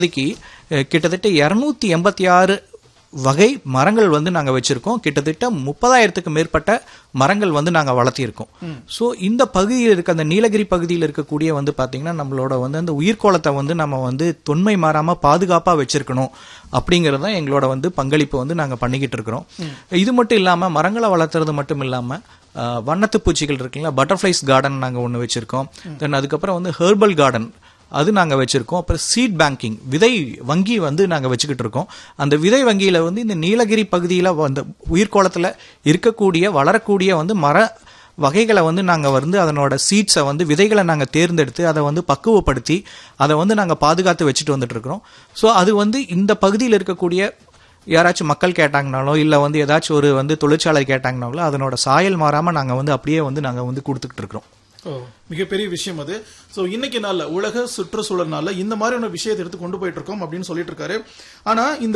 இப்போதைக்கு அஹ், கிட்டத்தட்ட இரநூத்தி எண்பத்தி ஆறு வகை மரங்கள் வந்து நாங்கள் வச்சிருக்கோம் கிட்டத்தட்ட முப்பதாயிரத்துக்கு மேற்பட்ட மரங்கள் வந்து நாங்கள் வளர்த்திருக்கோம் ஸோ இந்த பகுதியில் இருக்க அந்த நீலகிரி பகுதியில் இருக்கக்கூடிய வந்து பார்த்தீங்கன்னா நம்மளோட வந்து அந்த உயிர்கோளத்தை வந்து நம்ம வந்து தொன்மை மாறாமல் பாதுகாப்பாக வச்சிருக்கணும் அப்படிங்கிறது தான் எங்களோட வந்து பங்களிப்பு வந்து நாங்கள் பண்ணிக்கிட்டு இருக்கிறோம் இது மட்டும் இல்லாமல் மரங்களை வளர்த்துறது மட்டும் இல்லாமல் வண்ணத்து பூச்சிகள் இருக்குங்களா பட்டர்ஃப்ளைஸ் கார்டன் நாங்கள் ஒன்று வச்சிருக்கோம் தென் அதுக்கப்புறம் வந்து ஹெர்பல் கார்டன் அது நாங்கள் வச்சிருக்கோம் அப்புறம் சீட் பேங்கிங் விதை வங்கி வந்து நாங்கள் வச்சுக்கிட்டு இருக்கோம் அந்த விதை வங்கியில் வந்து இந்த நீலகிரி பகுதியில் அந்த உயிர்கோளத்தில் இருக்கக்கூடிய வளரக்கூடிய வந்து மர வகைகளை வந்து நாங்கள் வந்து அதனோட சீட்ஸை வந்து விதைகளை நாங்கள் தேர்ந்தெடுத்து அதை வந்து பக்குவப்படுத்தி அதை வந்து நாங்கள் பாதுகாத்து வச்சுட்டு வந்துட்டு இருக்கிறோம் ஸோ அது வந்து இந்த பகுதியில் இருக்கக்கூடிய யாராச்சும் மக்கள் கேட்டாங்கனாலோ இல்லை வந்து ஏதாச்சும் ஒரு வந்து தொழிற்சாலை கேட்டாங்கனாலோ அதனோட சாயல் மாறாமல் நாங்கள் வந்து அப்படியே வந்து நாங்கள் வந்து கொடுத்துக்கிட்டு இருக்கிறோம் ஓ மிகப்பெரிய விஷயம் அது சோ இன்னைக்கு நாள்ல உலக சுற்றுச்சூழல் நாள்ல இந்த மாதிரியான விஷயத்தை எடுத்து கொண்டு போயிட்டு இருக்கோம் அப்படின்னு சொல்லிட்டு இருக்காரு ஆனா இந்த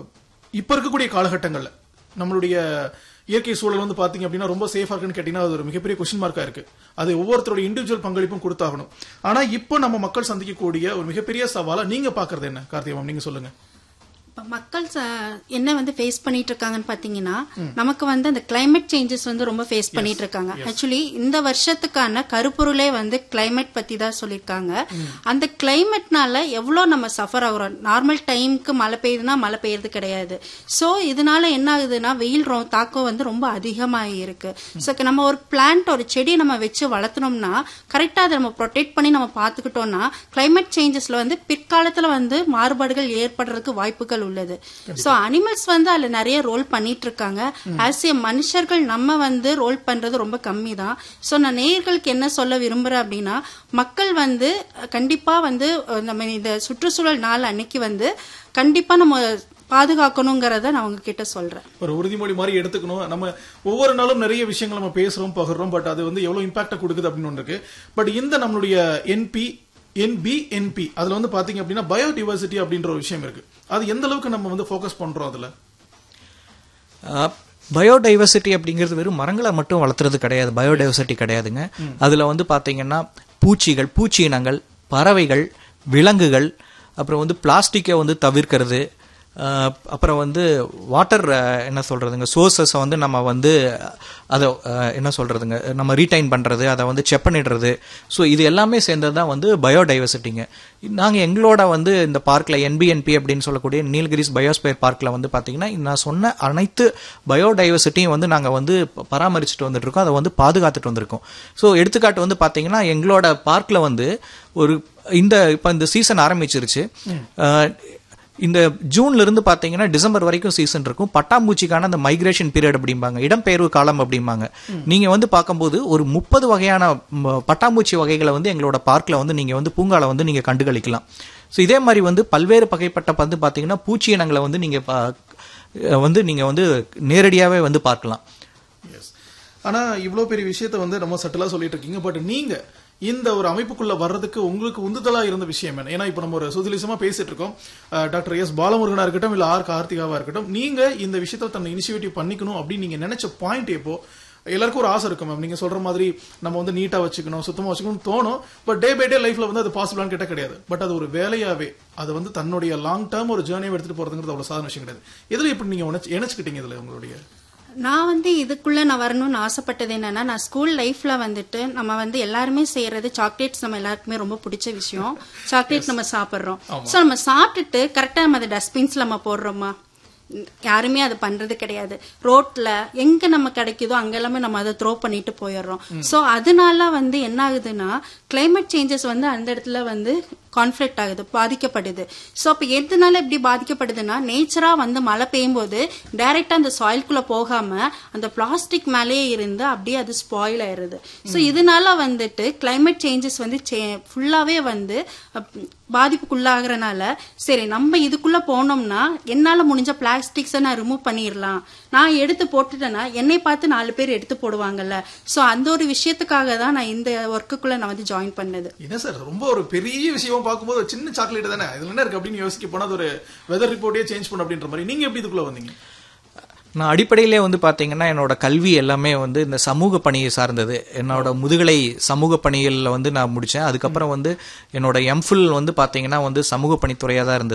இப்ப இருக்கக்கூடிய காலகட்டங்கள்ல நம்மளுடைய இயற்கை சூழல் வந்து பாத்தீங்க அப்படின்னா ரொம்ப சேஃபா இருக்குன்னு கேட்டீங்கன்னா அது ஒரு மிகப்பெரிய கொஸ்டின் மார்க்கா இருக்கு அது ஒவ்வொருத்தரோட இண்டிவிஜுவல் பங்களிப்பும் கொடுத்தாகணும் ஆனா இப்போ நம்ம மக்கள் சந்திக்கக்கூடிய ஒரு மிகப்பெரிய சவாலா நீங்க பாக்குறது என்ன கார்த்திகா நீங்க சொல்லுங்க இப்ப மக்கள் ச- என்ன வந்து ஃபேஸ் பண்ணிட்டு இருக்காங்கன்னு பாத்தீங்கன்னா நமக்கு வந்து அந்த climate சேஞ்சஸ் வந்து ரொம்ப ஃபேஸ் பண்ணிட்டு இருக்காங்க ஆக்சுவலி இந்த வருஷத்துக்கான கருப்பொருளே வந்து climate பத்தி தான் சொல்லியிருக்காங்க அந்த கிளைமேட்னால எவ்வளோ நம்ம சஃபர் ஆகுறோம் நார்மல் டைம்க்கு மழை பெய்யுதுன்னா மழை பெய்யறது கிடையாது ஸோ இதனால என்ன ஆகுதுன்னா வெயில் ரொ- தாக்கம் வந்து ரொம்ப அதிகமாக இருக்கு ஸோ நம்ம ஒரு பிளான்ட் ஒரு செடியை நம்ம வச்சு வளர்த்தணும்னா கரெக்டாக அதை நம்ம ப்ரொடெக்ட் பண்ணி நம்ம பார்த்துக்கிட்டோம்னா climate சேஞ்சஸ்ல வந்து பிற்காலத்துல வந்து மாறுபாடுகள் ஏற்படுறதுக்கு வாய்ப்புகள் உள்ளது ஸோ அனிமல்ஸ் வந்து அதுல நிறைய ரோல் பண்ணிட்டு இருக்காங்க ஆஸ் ஏ மனுஷர்கள் நம்ம வந்து ரோல் பண்றது ரொம்ப கம்மி தான் ஸோ நான் நேயர்களுக்கு என்ன சொல்ல விரும்புறேன் அப்படின்னா மக்கள் வந்து அஹ், கண்டிப்பா வந்து அஹ், நம்ம இந்த சுற்றுச்சூழல் நாள் அன்னைக்கு வந்து கண்டிப்பா நம்ம பாதுகாக்கணுங்கிறத நான் உங்ககிட்ட சொல்றேன் ஒரு உறுதிமொழி மாதிரி எடுத்துக்கணும் நம்ம ஒவ்வொரு நாளும் நிறைய விஷயங்கள் நம்ம பேசுறோம் பகிர்றோம் பட் அது வந்து எவ்வளவு இம்பாக்ட கொடுக்குது அப்படின்னு ஒன்று இருக்கு பட் இந்த நம்மளுடைய என்பி என்பி என்பி அதுல வந்து பாத்தீங்க அப்படின்னா பயோடிவர்சிட்டி அப்படின்ற ஒரு விஷயம் இருக்கு அது எந்த அளவுக்கு நம்ம வந்து ஃபோக்கஸ் பண்றோம் அதுல பயோடைவர்சிட்டி அப்படிங்கிறது வெறும் மரங்களை மட்டும் வளர்த்துறது கிடையாது பயோடைவர்சிட்டி கிடையாதுங்க அதில் வந்து பார்த்தீங்கன்னா பூச்சிகள் பூச்சி இனங்கள் பறவைகள் விலங்குகள் அப்புறம் வந்து பிளாஸ்டிக்கை வந்து தவிர்க்கிறது அஹ், அப்புறம் வந்து வாட்டர் என்ன சொல்றதுங்க சோர்சஸை வந்து நம்ம வந்து அதை அஹ், என்ன சொல்றதுங்க நம்ம ரீடைன் பண்றது அதை வந்து செப்பனிடுறது ஸோ இது எல்லாமே சேர்ந்தது தான் வந்து பயோடைவர்சிட்டிங்க நாங்கள் எங்களோட வந்து இந்த பார்க்கில் என்பிஎன்பி அப்படின்னு சொல்லக்கூடிய நீலகிரிஸ் பயோஸ்பேர் பார்க்கில் வந்து பார்த்தீங்கன்னா நான் சொன்ன அனைத்து பயோடைவர்சிட்டியும் வந்து நாங்கள் வந்து ப- பராமரிச்சுட்டு வந்துட்டு இருக்கோம் அதை வந்து பாதுகாத்துட்டு வந்திருக்கோம் ஸோ எடுத்துக்காட்டு வந்து பார்த்தீங்கன்னா எங்களோட பார்க்கில் வந்து ஒரு இந்த இப்போ இந்த சீசன் ஆரம்பிச்சிருச்சு அஹ், இந்த ஜூன்ல இருந்து பாத்தீங்கன்னா டிசம்பர் வரைக்கும் சீசன் இருக்கும் பட்டாம்பூச்சிக்கான அந்த மைக்ரேஷன் பீரியட் அப்படிம்பாங்க இடம்பெயர்வு காலம் அப்படிம்பாங்க நீங்க வந்து பார்க்கும்போது ஒரு முப்பது வகையான ம, பட்டாம்பூச்சி வகைகளை வந்து எங்களோட பார்க்ல வந்து நீங்க வந்து பூங்கால வந்து நீங்க கண்டுகளிக்கலாம் ஸோ இதே மாதிரி வந்து பல்வேறு வகைப்பட்ட வந்து பாத்தீங்கன்னா பூச்சி இனங்களை வந்து நீங்க பா- அஹ் வந்து நீங்க வந்து நேரடியாவே வந்து பார்க்கலாம் எஸ் ஆனா இவ்வளவு பெரிய விஷயத்த வந்து நம்ம சட்டலா சொல்லிட்டு இருக்கீங்க பட் நீங்க இந்த ஒரு அமைப்புக்குள்ள வர்றதுக்கு உங்களுக்கு உந்துதலா இருந்த விஷயம் என்ன ஏன்னா இப்ப நம்ம ஒரு சுதலிசமா பேசிட்டு இருக்கோம் அஹ், டாக்டர் எஸ் பாலமுருகனா இருக்கட்டும் இல்ல ஆர் கார்த்திகாவா இருக்கட்டும் நீங்க இந்த விஷயத்த தன்னை இனிஷியேட்டிவ் பண்ணிக்கணும் அப்படின்னு நீங்க நினைச்ச பாயிண்ட் எப்போ எல்லாருக்கும் ஒரு ஆசை இருக்கும் மேம் நீங்க சொல்ற மாதிரி நம்ம வந்து நீட்டா வச்சுக்கணும் சுத்தமா வச்சுக்கணும் தோணும் பட் டே பை டே லைஃப்ல வந்து அது பாசிபிளான்னு கேட்ட கிடையாது பட் அது ஒரு வேலையாவே அது வந்து தன்னுடைய லாங் டேர்ம் ஒரு ஜேர்னியை எடுத்துட்டு போறதுங்கிறது அவ்வளவு சாதாரண விஷயம் கிடையாது இதுல இப்படி நீங்க உணர்ச்சி- இணைச்சுக்கிட்டீங்க இதுல உங்களுடைய நான் வந்து இதுக்குள்ள நான் வரணும்னு ஆசைப்பட்டது என்னன்னா நான் ஸ்கூல் லைஃப்ல வந்துட்டு நம்ம வந்து எல்லாருமே செய்யறது சாக்லேட்ஸ் நம்ம எல்லாருக்குமே ரொம்ப பிடிச்ச விஷயம் சாக்லேட் நம்ம சாப்பிடுறோம் சோ நம்ம சாப்பிட்டுட்டு கரெக்டா நம்ம அதை டஸ்ட்பின்ஸ்ல நம்ம போடுறோமா ம், யாருமே அது பண்றது கிடையாது ரோட்ல எங்க நம்ம கிடைக்குதோ அங்க எல்லாமே நம்ம அதை த்ரோ பண்ணிட்டு போயிடுறோம் சோ அதனால வந்து என்ன ஆகுதுன்னா climate சேஞ்சஸ் வந்து அந்த இடத்துல வந்து கான்ஃபிளிக்ட் ஆகுது பாதிக்கப்படுது ஸோ அப்போ எதனால இப்படி பாதிக்கப்படுதுன்னா நேச்சரா வந்து மழை பெய்யும் போது டைரக்டா அந்த சாயில்குள்ள போகாம அந்த பிளாஸ்டிக் மேலேயே இருந்து அப்படியே அது ஸ்பாயில் ஆயிருது ஸோ இதனால வந்துட்டு climate சேஞ்சஸ் வந்து ஃபுல்லாவே வந்து அப், பாதிப்புக்குள்ளாகிறனால சரி நம்ம இதுக்குள்ள போனோம்னா என்னால முடிஞ்ச பிளாஸ்டிக்ஸை நான் ரிமூவ் பண்ணிடலாம் நான் எடுத்து போட்டுட்டேன்னா என்னை பார்த்து நாலு பேர் எடுத்து போடுவாங்கல்ல ஸோ அந்த ஒரு விஷயத்துக்காக தான் நான் இந்த ஒர்க்குக்குள்ள நான் வந்து ஜாயின் பண்ணது என்ன சார் ரொம்ப ஒரு பெரிய விஷயமா பார்க்கும்போது ஒரு சின்ன சாக்லேட் தானே இதுல என்ன இருக்கு அப்படின்னு யோசிக்க போனா அது ஒரு வெதர் ரிப்போர்ட்டே சேஞ்ச் பண்ண அப்படின்ற மாதிரி நீங்க எப்படி இதுக்குள்ள வந்தீங்க நான் அடிப்படையிலே வந்து பாத்தீங்கன்னா என்னோட கல்வி எல்லாமே வந்து இந்த சமூக பணியை சார்ந்தது என்னோட முதுகலை சமூக பணிகளில் வந்து நான் முடிச்சேன் அதுக்கப்புறம் வந்து என்னோட எம்ஃபில் வந்து பாத்தீங்கன்னா வந்து சமூக பணித்துறையாக தான் இருந்தது